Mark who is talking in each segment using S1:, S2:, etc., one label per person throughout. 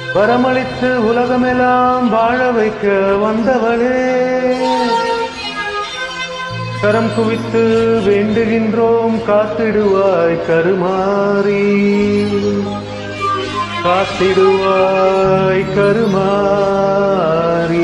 S1: வரமளித்து உலகமெல்லாம் வாழ வைக்க வந்தவளே கரம் குவித்து வேண்டுகின்றோம் காத்திடுவாய் கருமாறி காத்திடுவாய் கருமாறி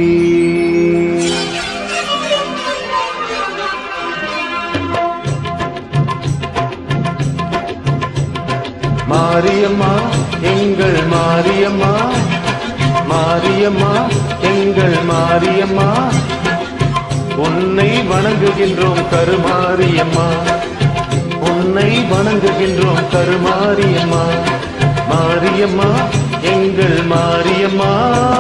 S1: மாரியம்மா எங்கள் மாரியம்மா மாரியம்மா எங்கள் மாரியம்மா உன்னை வணங்குகின்றோம் கருமாரியம்மா உன்னை வணங்குகின்றோம் கருமாரியம்மா மாரியம்மா எங்கள் மாரியம்மா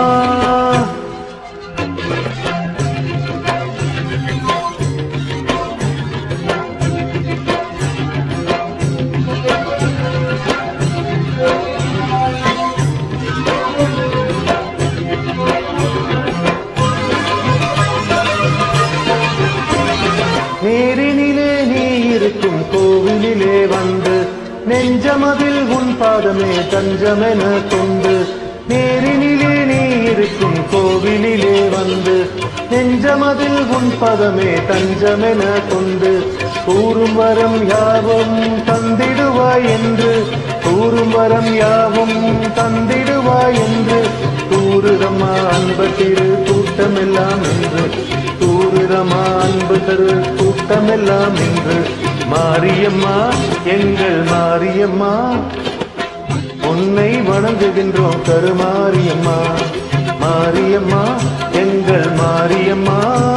S1: நேரினிலே நீ இருக்கும் கோவிலிலே வந்து நெஞ்சமதில் உன் பாதமே தஞ்சமென கொண்டு நேரினிலே நீ இருக்கும் கோவிலிலே வந்து நெஞ்சமதில் உன் பதமே தஞ்சமென கொண்டு கூறும் வரம் யாவும் தந்திடுவாய் என்று கூறும் வரம் யாவும் தந்திடுவாய் என்று கூறுதம்மா அன்பத்திரு கூட்டமெல்லாம் என்று கூறுதம்மா அன்பு தரு கூட்டமெல்லாம் என்று மாரியம்மா எங்கள் மாரியம்மா உன்னை வணங்குகின்றோம் கருமாரியம்மா மாரியம்மா எங்கள் மாரியம்மா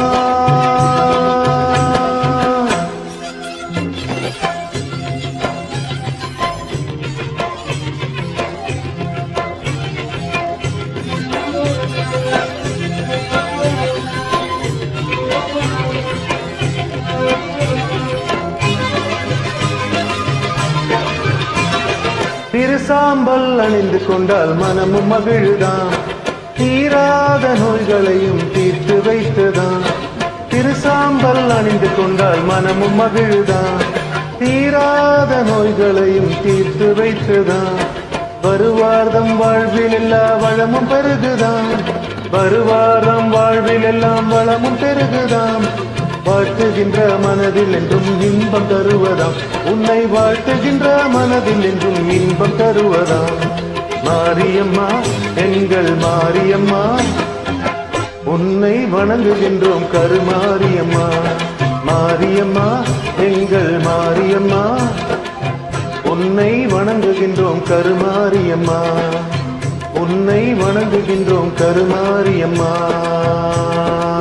S1: திருசாம்பல் அணிந்து கொண்டால் மனமும் மகிழுதான் தீராத நோய்களையும் தீர்த்து வைத்துதான் திருசாம்பல் அணிந்து கொண்டால் மனமும் மகிழுதான் தீராத நோய்களையும் தீர்த்து வைத்துதான் வருவார்தம் வாழ்வில் எல்லா வளமும் பெருகுதான் வருவாரம் வாழ்வில் எல்லாம் வளமும் பெருகுதாம் வாழ்த்துகின்ற மனதில் என்றும் இன்பம் தருவதாம் உன்னை வாழ்த்துகின்ற மனதில் என்றும் இன்பம் தருவதாம் மாரியம்மா எங்கள் மாரியம்மா உன்னை வணங்குகின்றோம் கருமாரியம்மா மாரியம்மா எங்கள் மாரியம்மா உன்னை வணங்குகின்றோம் கருமாரியம்மா உன்னை வணங்குகின்றோம் கருமாரியம்மா